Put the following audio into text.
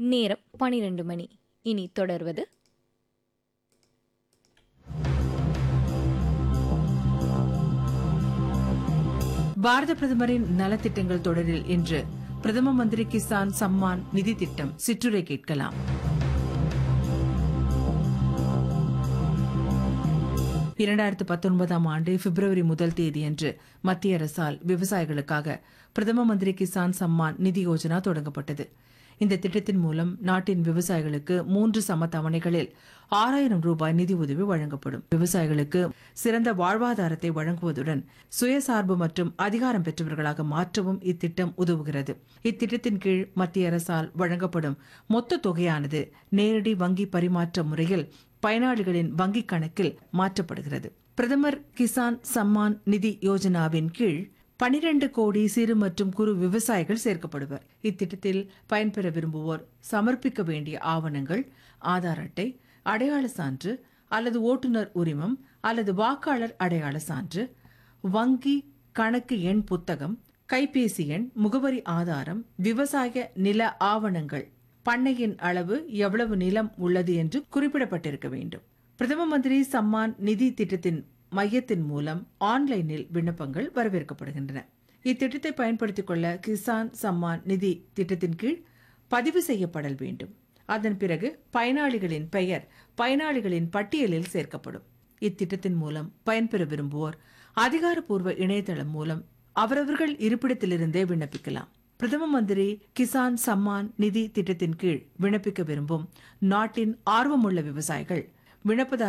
நேரம் பனிரெண்டு மணி இனி தொடர்வது பாரத பிரதமரின் நலத்திட்டங்கள் தொடரில் இன்று பிரதம மந்திரி கிசான் சம்மான் நிதி திட்டம் சிற்றுரை கேட்கலாம் இரண்டாயிரத்து பத்தொன்பதாம் ஆண்டு பிப்ரவரி முதல் தேதியன்று மத்திய அரசால் விவசாயிகளுக்காக பிரதம மந்திரி கிசான் சம்மான் நிதி யோஜனா தொடங்கப்பட்டது இந்த திட்டத்தின் மூலம் நாட்டின் விவசாயிகளுக்கு மூன்று சம தவணைகளில் ஆறாயிரம் ரூபாய் நிதி உதவி வழங்கப்படும் விவசாயிகளுக்கு சிறந்த வாழ்வாதாரத்தை வழங்குவதுடன் சுயசார்பு மற்றும் அதிகாரம் பெற்றவர்களாக மாற்றவும் இத்திட்டம் உதவுகிறது இத்திட்டத்தின் கீழ் மத்திய அரசால் வழங்கப்படும் மொத்த தொகையானது நேரடி வங்கி பரிமாற்ற முறையில் பயனாளிகளின் வங்கிக் கணக்கில் மாற்றப்படுகிறது பிரதமர் கிசான் சம்மான் நிதி யோஜனாவின் கீழ் பனிரெண்டு கோடி சிறு மற்றும் குறு விவசாயிகள் சேர்க்கப்படுவர் இத்திட்டத்தில் பயன்பெற விரும்புவோர் சமர்ப்பிக்க வேண்டிய ஆவணங்கள் ஆதார் அட்டை அடையாள சான்று அல்லது ஓட்டுநர் உரிமம் அல்லது வாக்காளர் அடையாள சான்று வங்கி கணக்கு எண் புத்தகம் கைபேசி எண் முகவரி ஆதாரம் விவசாய நில ஆவணங்கள் பண்ணையின் அளவு எவ்வளவு நிலம் உள்ளது என்று குறிப்பிடப்பட்டிருக்க வேண்டும் பிரதம மந்திரி சம்மான் நிதி திட்டத்தின் மையத்தின் மூலம் ஆன்லைனில் விண்ணப்பங்கள் வரவேற்கப்படுகின்றன இத்திட்டத்தை பயன்படுத்திக் கொள்ள கிசான் சம்மான் நிதி திட்டத்தின் கீழ் பதிவு செய்யப்படல் வேண்டும் அதன் பிறகு பயனாளிகளின் பெயர் பயனாளிகளின் பட்டியலில் சேர்க்கப்படும் இத்திட்டத்தின் மூலம் பயன்பெற விரும்புவோர் அதிகாரப்பூர்வ இணையதளம் மூலம் அவரவர்கள் இருப்பிடத்திலிருந்தே விண்ணப்பிக்கலாம் பிரதம மந்திரி கிசான் சம்மான் நிதி திட்டத்தின் கீழ் விண்ணப்பிக்க விரும்பும் நாட்டின் ஆர்வமுள்ள விவசாயிகள் விண்ணப்பதாரர்